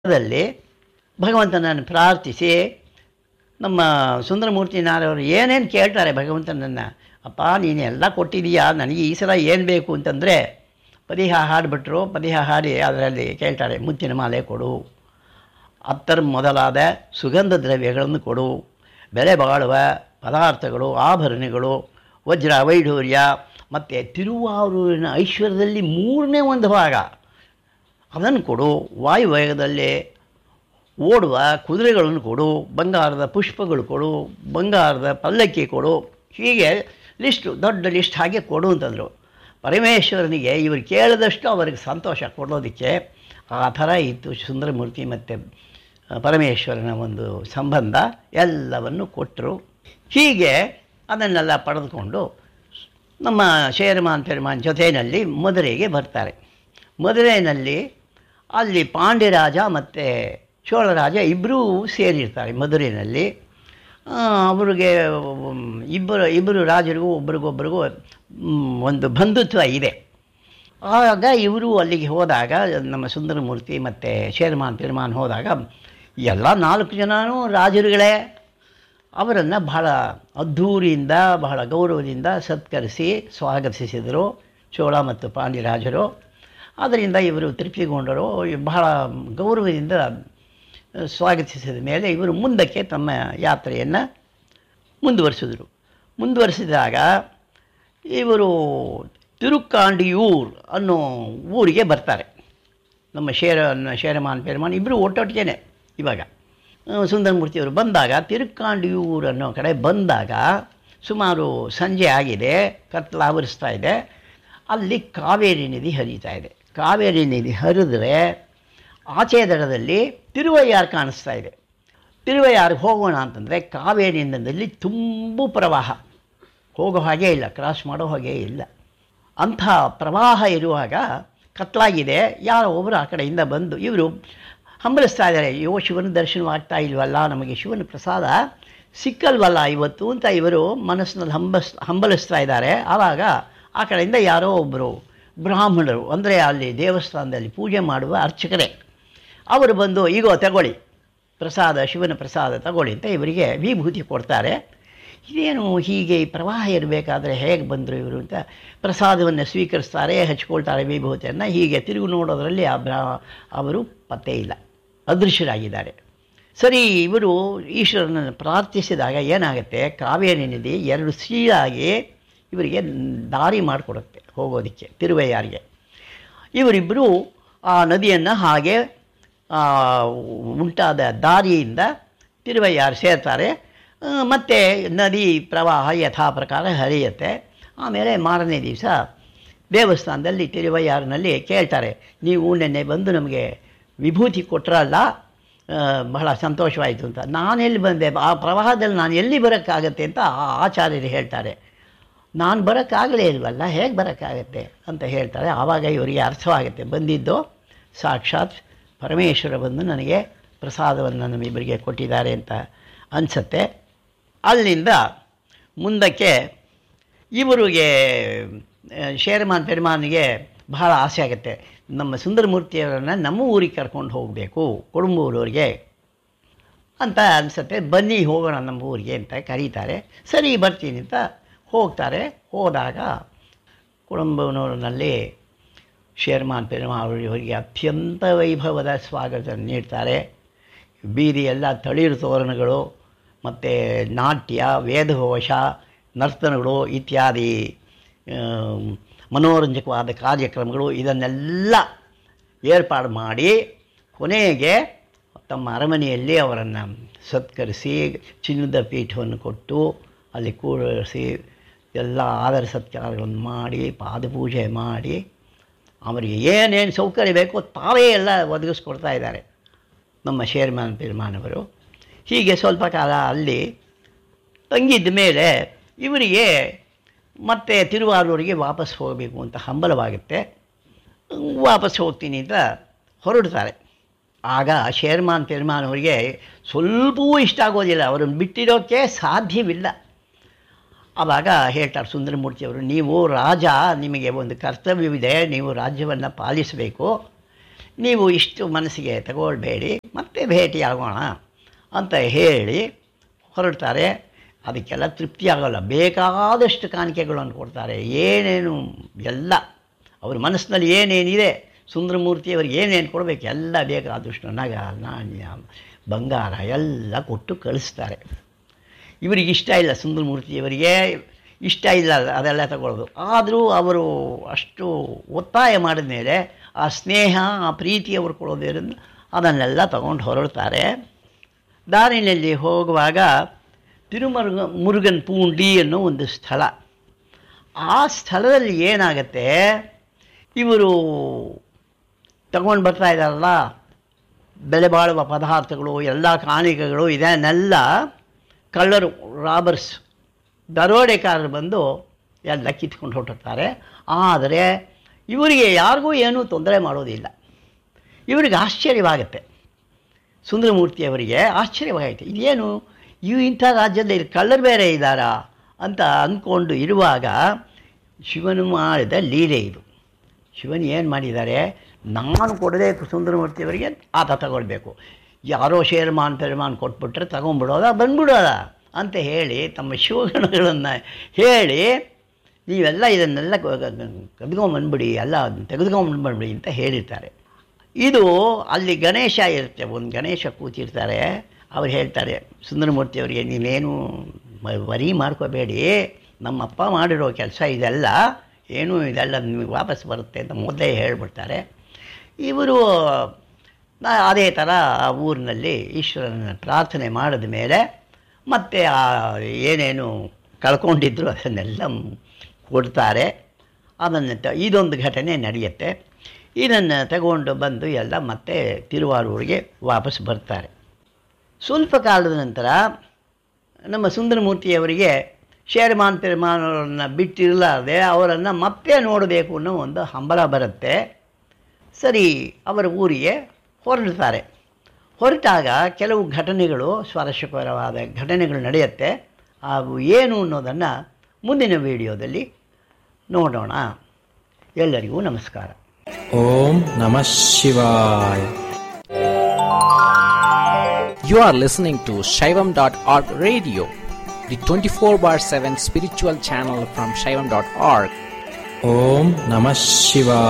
ದಲ್ಲಿ ಭಗವಂತನನ್ನು ಪ್ರಾರ್ಥಿಸಿ ನಮ್ಮ ಸುಂದರಮೂರ್ತಿ ನಾರವರು ಏನೇನು ಕೇಳ್ತಾರೆ ಭಗವಂತನನ್ನು ಅಪ್ಪ ನೀನು ಎಲ್ಲ ಕೊಟ್ಟಿದೀಯಾ ನನಗೆ ಈ ಸಲ ಏನು ಬೇಕು ಅಂತಂದರೆ ಪದಿಹ ಹಾಡಿಬಿಟ್ರು ಪದಿಹ ಹಾಡಿ ಅದರಲ್ಲಿ ಕೇಳ್ತಾರೆ ಮುತ್ತಿನ ಮಾಲೆ ಕೊಡು ಅತ್ತರ್ ಮೊದಲಾದ ಸುಗಂಧ ದ್ರವ್ಯಗಳನ್ನು ಕೊಡು ಬೆಲೆ ಬಾಳುವ ಪದಾರ್ಥಗಳು ಆಭರಣಗಳು ವಜ್ರ ವೈಢೂರ್ಯ ಮತ್ತು ತಿರುವಾರೂರಿನ ಐಶ್ವರ್ಯದಲ್ಲಿ ಮೂರನೇ ಒಂದು ಭಾಗ ಅದನ್ನು ಕೊಡು ವಾಯುವೇಗದಲ್ಲಿ ಓಡುವ ಕುದುರೆಗಳನ್ನು ಕೊಡು ಬಂಗಾರದ ಪುಷ್ಪಗಳು ಕೊಡು ಬಂಗಾರದ ಪಲ್ಲಕ್ಕಿ ಕೊಡು ಹೀಗೆ ಲಿಸ್ಟು ದೊಡ್ಡ ಲಿಸ್ಟ್ ಹಾಗೆ ಕೊಡು ಅಂತಂದರು ಪರಮೇಶ್ವರನಿಗೆ ಇವರು ಕೇಳಿದಷ್ಟು ಅವರಿಗೆ ಸಂತೋಷ ಕೊಡೋದಕ್ಕೆ ಆ ಥರ ಇತ್ತು ಸುಂದರಮೂರ್ತಿ ಮತ್ತು ಪರಮೇಶ್ವರನ ಒಂದು ಸಂಬಂಧ ಎಲ್ಲವನ್ನು ಕೊಟ್ಟರು ಹೀಗೆ ಅದನ್ನೆಲ್ಲ ಪಡೆದುಕೊಂಡು ನಮ್ಮ ಶೇರಮಾನ್ ಪೆರ್ಮಾನ್ ಜೊತೆಯಲ್ಲಿ ಮದುರೆಗೆ ಬರ್ತಾರೆ ಮದುರೆಯಲ್ಲಿ ಅಲ್ಲಿ ಪಾಂಡ್ಯರಾಜ ಮತ್ತು ಚೋಳರಾಜ ಇಬ್ಬರೂ ಸೇರಿರ್ತಾರೆ ಮಧುರೆಯಲ್ಲಿ ಅವ್ರಿಗೆ ಇಬ್ಬರು ಇಬ್ಬರು ರಾಜರಿಗೂ ಒಬ್ರಿಗೊಬ್ರಿಗೂ ಮ್, ಒಂದು ಬಂಧುತ್ವ ಇದೆ ಆಗ ಇವರು ಅಲ್ಲಿಗೆ ಹೋದಾಗ ನಮ್ಮ ಸುಂದರಮೂರ್ತಿ ಮತ್ತು ಶೇರ್ಮಾನ್ ಪಿರ್ಮಾನ್ ಹೋದಾಗ ಎಲ್ಲ ನಾಲ್ಕು ಜನನೂ ರಾಜರುಗಳೇ ಅವರನ್ನು ಬಹಳ ಅದ್ಧೂರಿಯಿಂದ ಬಹಳ ಗೌರವದಿಂದ ಸತ್ಕರಿಸಿ ಸ್ವಾಗತಿಸಿದರು ಚೋಳ ಮತ್ತು ಪಾಂಡ್ಯರಾಜರು ಅದರಿಂದ ಇವರು ತೃಪ್ತಿಗೊಂಡರು ಬಹಳ ಗೌರವದಿಂದ ಸ್ವಾಗತಿಸಿದ ಮೇಲೆ ಇವರು ಮುಂದಕ್ಕೆ ತಮ್ಮ ಯಾತ್ರೆಯನ್ನು ಮುಂದುವರಿಸಿದರು ಮುಂದುವರಿಸಿದಾಗ ಇವರು ತಿರುಕಾಂಡಿಯೂರ್ ಅನ್ನೋ ಊರಿಗೆ ಬರ್ತಾರೆ ನಮ್ಮ ಶೇರ ಶೇರಮಾನ್ ಪೇರಮಾನ್ ಇಬ್ಬರು ಒಟ್ಟೊಟ್ಟಿಗೆನೆ ಇವಾಗ ಆ, ಸುಂದರಮೂರ್ತಿಯವರು ಬಂದಾಗ ತಿರುಕಾಂಡಿಯೂರ್ ಅನ್ನೋ ಕಡೆ ಬಂದಾಗ ಸುಮಾರು ಸಂಜೆ ಆಗಿದೆ ಕತ್ಲು ಆವರಿಸ್ತಾ ಇದೆ ಅಲ್ಲಿ ಕಾವೇರಿ ನದಿ ಹರಿತಾ ಇದೆ ಕಾವೇರಿ ನದಿ ಹರಿದ್ರೆ ಆಚೆ ದಡದಲ್ಲಿ ತಿರುವಯ್ಯಾರು ಕಾಣಿಸ್ತಾ ಇದೆ ತಿರುವಯ್ಯಾರಿಗೆ ಹೋಗೋಣ ಅಂತಂದರೆ ಕಾವೇರಿ ನದಿಯಲ್ಲಿ ತುಂಬು ಪ್ರವಾಹ ಹೋಗೋ ಹಾಗೆ ಇಲ್ಲ ಕ್ರಾಸ್ ಮಾಡೋ ಹಾಗೆ ಇಲ್ಲ ಅಂಥ ಪ್ರವಾಹ ಇರುವಾಗ ಕತ್ಲಾಗಿದೆ ಯಾರೋ ಒಬ್ಬರು ಆ ಕಡೆಯಿಂದ ಬಂದು ಇವರು ಹಂಬಲಿಸ್ತಾ ಇದ್ದಾರೆ ಅಯ್ಯೋ ಶಿವನ ದರ್ಶನವಾಗ್ತಾ ಇಲ್ವಲ್ಲ ನಮಗೆ ಶಿವನ ಪ್ರಸಾದ ಸಿಕ್ಕಲ್ವಲ್ಲ ಇವತ್ತು ಅಂತ ಇವರು ಮನಸ್ಸಿನಲ್ಲಿ ಹಂಬಸ್ ಹಂಬಲಿಸ್ತಾ ಇದ್ದಾರೆ ಆವಾಗ ಆ ಕಡೆಯಿಂದ ಯಾರೋ ಒಬ್ಬರು ಬ್ರಾಹ್ಮಣರು ಅಂದರೆ ಅಲ್ಲಿ ದೇವಸ್ಥಾನದಲ್ಲಿ ಪೂಜೆ ಮಾಡುವ ಅರ್ಚಕರೇ ಅವರು ಬಂದು ಈಗೋ ತಗೊಳ್ಳಿ ಪ್ರಸಾದ ಶಿವನ ಪ್ರಸಾದ ತಗೊಳ್ಳಿ ಅಂತ ಇವರಿಗೆ ವಿಭೂತಿ ಕೊಡ್ತಾರೆ ಇದೇನು ಹೀಗೆ ಈ ಪ್ರವಾಹ ಇರಬೇಕಾದ್ರೆ ಹೇಗೆ ಬಂದರು ಇವರು ಅಂತ ಪ್ರಸಾದವನ್ನು ಸ್ವೀಕರಿಸ್ತಾರೆ ಹಚ್ಕೊಳ್ತಾರೆ ವಿಭೂತಿಯನ್ನು ಹೀಗೆ ತಿರುಗಿ ನೋಡೋದರಲ್ಲಿ ಆ ಬ್ರಾ ಅವರು ಪತ್ತೆ ಇಲ್ಲ ಅದೃಶ್ಯರಾಗಿದ್ದಾರೆ ಸರಿ ಇವರು ಈಶ್ವರನನ್ನು ಪ್ರಾರ್ಥಿಸಿದಾಗ ಏನಾಗುತ್ತೆ ಕಾವೇರಿ ನದಿ ಎರಡು ಸೀಳಾಗಿ ಇವರಿಗೆ ದಾರಿ ಮಾಡಿಕೊಡುತ್ತೆ ಹೋಗೋದಕ್ಕೆ ತಿರುವಯ್ಯಾರಿಗೆ ಇವರಿಬ್ಬರು ಆ ನದಿಯನ್ನು ಹಾಗೆ ಆ, ಉಂಟಾದ ದಾರಿಯಿಂದ ತಿರುವಯ್ಯಾರು ಸೇರ್ತಾರೆ ಆ, ಮತ್ತೆ ನದಿ ಪ್ರವಾಹ ಯಥಾ ಪ್ರಕಾರ ಹರಿಯುತ್ತೆ ಆಮೇಲೆ ಮಾರನೇ ದಿವಸ ದೇವಸ್ಥಾನದಲ್ಲಿ ತಿರುವಯ್ಯಾರಿನಲ್ಲಿ ಕೇಳ್ತಾರೆ ನೀವು ನಿನ್ನೆ ಬಂದು ನಮಗೆ ವಿಭೂತಿ ಕೊಟ್ಟರಲ್ಲ ಆ, ಬಹಳ ಸಂತೋಷವಾಯಿತು ಅಂತ ನಾನೆಲ್ಲಿ ಬಂದೆ ಆ ಪ್ರವಾಹದಲ್ಲಿ ನಾನು ಎಲ್ಲಿ ಬರೋಕ್ಕಾಗತ್ತೆ ಅಂತ ಆ ಆಚಾರ್ಯರು ಹೇಳ್ತಾರೆ ನಾನು ಬರೋಕ್ಕಾಗಲೇ ಇಲ್ವಲ್ಲ ಹೇಗೆ ಬರೋಕ್ಕಾಗತ್ತೆ ಅಂತ ಹೇಳ್ತಾರೆ ಆವಾಗ ಇವರಿಗೆ ಅರ್ಥವಾಗುತ್ತೆ ಬಂದಿದ್ದು ಸಾಕ್ಷಾತ್ ಪರಮೇಶ್ವರ ಬಂದು ನನಗೆ ಪ್ರಸಾದವನ್ನು ನಮ್ಮಿಬ್ಬರಿಗೆ ಕೊಟ್ಟಿದ್ದಾರೆ ಅಂತ ಅನಿಸುತ್ತೆ ಅಲ್ಲಿಂದ ಮುಂದಕ್ಕೆ ಇವರಿಗೆ ಆ, ಶೇರಮಾನ್ ಪೆರ್ಮಾನ್ಗೆ ಬಹಳ ಆಸೆ ಆಗುತ್ತೆ ನಮ್ಮ ಸುಂದರಮೂರ್ತಿಯವರನ್ನು ನಮ್ಮ ಊರಿಗೆ ಕರ್ಕೊಂಡು ಹೋಗಬೇಕು ಕೊಡುಂಬೂರವ್ರಿಗೆ ಅಂತ ಅನಿಸುತ್ತೆ ಬನ್ನಿ ಹೋಗೋಣ ನಮ್ಮ ಊರಿಗೆ ಅಂತ ಕರೀತಾರೆ ಸರಿ ಬರ್ತೀನಿ ಅಂತ ಹೋಗ್ತಾರೆ ಹೋದಾಗ ಕುಟುಂಬನೂರಿನಲ್ಲಿ ಶೇರ್ಮಾನ್ ಪೆರುಮಾಳ್ ಅವರಿಗೆ ಅತ್ಯಂತ ವೈಭವದ ಸ್ವಾಗತ ನೀಡ್ತಾರೆ ಬೀದಿ ಎಲ್ಲ ತಳಿರು ತೋರಣಗಳು ಮತ್ತು ನಾಟ್ಯ ವೇದಘೋಷ ನರ್ತನಗಳು ಇತ್ಯಾದಿ ಆ, ಮನೋರಂಜಕವಾದ ಕಾರ್ಯಕ್ರಮಗಳು ಇದನ್ನೆಲ್ಲ ಏರ್ಪಾಡು ಮಾಡಿ ಕೊನೆಗೆ ತಮ್ಮ ಅರಮನೆಯಲ್ಲಿ ಅವರನ್ನು ಸತ್ಕರಿಸಿ ಚಿನ್ನದ ಪೀಠವನ್ನು ಕೊಟ್ಟು ಅಲ್ಲಿ ಕೂರಿಸಿ ಎಲ್ಲ ಆದರ ಸತ್ಕಾರಗಳನ್ನು ಮಾಡಿ ಪಾದಪೂಜೆ ಮಾಡಿ ಅವರಿಗೆ ಏನೇನು ಸೌಕರ್ಯ ಬೇಕೋ ತಾವೇ ಎಲ್ಲ ಒದಗಿಸ್ಕೊಡ್ತಾ ಇದ್ದಾರೆ ನಮ್ಮ ಶೇರ್ಮಾನ್ ಪಿರ್ಮಾನವರು ಹೀಗೆ ಸ್ವಲ್ಪ ಕಾಲ ಅಲ್ಲಿ ತಂಗಿದ್ದ ಮೇಲೆ ಇವರಿಗೆ ಮತ್ತೆ ತಿರುವಾರೂರಿಗೆ ವಾಪಸ್ ಹೋಗಬೇಕು ಅಂತ ಹಂಬಲವಾಗುತ್ತೆ ವಾಪಸ್ ಹೋಗ್ತೀನಿ ಅಂತ ಹೊರಡ್ತಾರೆ ಆಗ ಶೇರ್ಮಾನ್ ಪೆರ್ಮಾನ್ ಅವರಿಗೆ ಸ್ವಲ್ಪವೂ ಇಷ್ಟ ಆಗೋದಿಲ್ಲ ಅವರನ್ನು ಬಿಟ್ಟಿರೋಕ್ಕೆ ಸಾಧ್ಯವಿಲ್ಲ ಆವಾಗ ಹೇಳ್ತಾರೆ ಸುಂದರಮೂರ್ತಿಯವರು ನೀವು ರಾಜ ನಿಮಗೆ ಒಂದು ಕರ್ತವ್ಯವಿದೆ ನೀವು ರಾಜ್ಯವನ್ನು ಪಾಲಿಸಬೇಕು ನೀವು ಇಷ್ಟು ಮನಸ್ಸಿಗೆ ತಗೊಳ್ಬೇಡಿ ಮತ್ತೆ ಭೇಟಿಯಾಗೋಣ ಅಂತ ಹೇಳಿ ಹೊರಡ್ತಾರೆ ಅದಕ್ಕೆಲ್ಲ ತೃಪ್ತಿ ಆಗೋಲ್ಲ ಬೇಕಾದಷ್ಟು ಕಾಣಿಕೆಗಳನ್ನು ಕೊಡ್ತಾರೆ ಏನೇನು ಎಲ್ಲ ಅವ್ರ ಮನಸ್ಸಿನಲ್ಲಿ ಏನೇನಿದೆ ಸುಂದರಮೂರ್ತಿಯವ್ರಿಗೆ ಏನೇನು ಕೊಡಬೇಕು ಎಲ್ಲ ಬೇಕಾದಷ್ಟು ನಗ ನಾಣ್ಯ ಬಂಗಾರ ಎಲ್ಲ ಕೊಟ್ಟು ಕಳಿಸ್ತಾರೆ ಇವರಿಗೆ ಇಷ್ಟ ಇಲ್ಲ ಸುಂದರಮೂರ್ತಿಯವರಿಗೆ ಇಷ್ಟ ಇಲ್ಲ ಅದೆಲ್ಲ ತಗೊಳ್ಳೋದು ಆದರೂ ಅವರು ಅಷ್ಟು ಒತ್ತಾಯ ಮಾಡಿದ ಮೇಲೆ ಆ ಸ್ನೇಹ ಆ ಪ್ರೀತಿ ಅವರು ಕೊಡೋದ್ರಿಂದ ಅದನ್ನೆಲ್ಲ ತಗೊಂಡು ಹೊರಡ್ತಾರೆ ದಾರಿನಲ್ಲಿ ಹೋಗುವಾಗ ತಿರುಮರುಗ ಮುರುಗನ್ ಪೂಂಡಿ ಅನ್ನೋ ಒಂದು ಸ್ಥಳ ಆ ಸ್ಥಳದಲ್ಲಿ ಏನಾಗತ್ತೆ ಇವರು ತಗೊಂಡು ಬರ್ತಾ ಇದ್ದಾರಲ್ಲ ಬೆಲೆ ಬಾಳುವ ಪದಾರ್ಥಗಳು ಎಲ್ಲ ಕಾಣಿಕೆಗಳು ಇದನ್ನೆಲ್ಲ ಕಳ್ಳರು ರಾಬರ್ಸ್ ದರೋಡೆಕಾರರು ಬಂದು ಎಲ್ಲ ಕಿತ್ಕೊಂಡು ಹೊರಟಿರ್ತಾರೆ ಆದರೆ ಇವರಿಗೆ ಯಾರಿಗೂ ಏನೂ ತೊಂದರೆ ಮಾಡೋದಿಲ್ಲ ಇವರಿಗೆ ಆಶ್ಚರ್ಯವಾಗುತ್ತೆ ಸುಂದರಮೂರ್ತಿಯವರಿಗೆ ಆಶ್ಚರ್ಯವಾಗೈತೆ ಇದೇನು ಇವು ಇಂಥ ರಾಜ್ಯದಲ್ಲಿ ಕಳ್ಳರು ಬೇರೆ ಇದ್ದಾರಾ ಅಂತ ಅಂದ್ಕೊಂಡು ಇರುವಾಗ ಶಿವನು ಮಾಡಿದ ಲೀಲೆ ಇದು ಶಿವನ್ ಏನು ಮಾಡಿದ್ದಾರೆ ನಾನು ಕೊಡದೆ ಸುಂದರಮೂರ್ತಿಯವರಿಗೆ ಆತ ತಗೊಳ್ಬೇಕು ಯಾರೋ ಶೇರ್ಮಾನ್ ಪೆರ್ಮಾನ್ ಕೊಟ್ಬಿಟ್ರೆ ತಗೊಂಬಿಡೋದ ಬಂದ್ಬಿಡೋದ ಅಂತ ಹೇಳಿ ತಮ್ಮ ಶಿವಗಣಗಳನ್ನು ಹೇಳಿ ನೀವೆಲ್ಲ ಇದನ್ನೆಲ್ಲ ಕದ್ಕೊಂಬಂದ್ಬಿಡಿ ಎಲ್ಲ ತೆಗೆದುಕೊಂಬಂದ್ಬಿಡಿ ಅಂತ ಹೇಳಿರ್ತಾರೆ ಇದು ಅಲ್ಲಿ ಗಣೇಶ ಇರುತ್ತೆ ಒಂದು ಗಣೇಶ ಕೂತಿರ್ತಾರೆ ಅವ್ರು ಹೇಳ್ತಾರೆ ಸುಂದರಮೂರ್ತಿಯವರಿಗೆ ನೀವೇನು ಮ- ವರಿ ಮಾಡ್ಕೋಬೇಡಿ ನಮ್ಮಪ್ಪ ಮಾಡಿರೋ ಕೆಲಸ ಇದೆಲ್ಲ ಏನು ಇದೆಲ್ಲ ನಿಮಗೆ ವಾಪಸ್ ಬರುತ್ತೆ ಅಂತ ಮೊದಲೇ ಹೇಳ್ಬಿಡ್ತಾರೆ ಇವರು ನಾ- ಅದೇ ಥರ ಆ ಊರಿನಲ್ಲಿ ಈಶ್ವರನ ಪ್ರಾರ್ಥನೆ ಮಾಡಿದ ಮೇಲೆ ಮತ್ತೆ ಆ ಏನೇನು ಕಳ್ಕೊಂಡಿದ್ರು ಅದನ್ನೆಲ್ಲ ಕೊಡ್ತಾರೆ ಅದನ್ನು ತ ಇದೊಂದು ಘಟನೆ ನಡೆಯುತ್ತೆ ಇದನ್ನು ತಗೊಂಡು ಬಂದು ಎಲ್ಲ ಮತ್ತೆ ತಿರುವಾರೂರಿಗೆ ವಾಪಸ್ ಬರ್ತಾರೆ ಸ್ವಲ್ಪ ಕಾಲದ ನಂತರ ನಮ್ಮ ಸುಂದರಮೂರ್ತಿಯವರಿಗೆ ಶೇರ್ಮಾನ್ ಪೆರ್ಮಾನ್ ಅವರನ್ನು ಬಿಟ್ಟಿರಲಾರದೆ ಅವರನ್ನು ಮತ್ತೆ ನೋಡಬೇಕು ಅನ್ನೋ ಒಂದು ಹಂಬಲ ಬರುತ್ತೆ ಸರಿ ಅವರ ಊರಿಗೆ ಹೊರಡ್ತಾರೆ ಹೊರಟಾಗ ಕೆಲವು ಘಟನೆಗಳು ಸ್ವಾರಸ್ಯಕರವಾದ ಘಟನೆಗಳು ನಡೆಯುತ್ತೆ ಅವು ಏನು ಅನ್ನೋದನ್ನು ಮುಂದಿನ ವಿಡಿಯೋದಲ್ಲಿ ನೋಡೋಣ ಎಲ್ಲರಿಗೂ ನಮಸ್ಕಾರ ಓಂ ನಮಃ ಶಿವಾಯ You are listening to Shaivam.org radio, the 24 bar 7 spiritual channel from Shaivam.org. Om Namah Shivaya.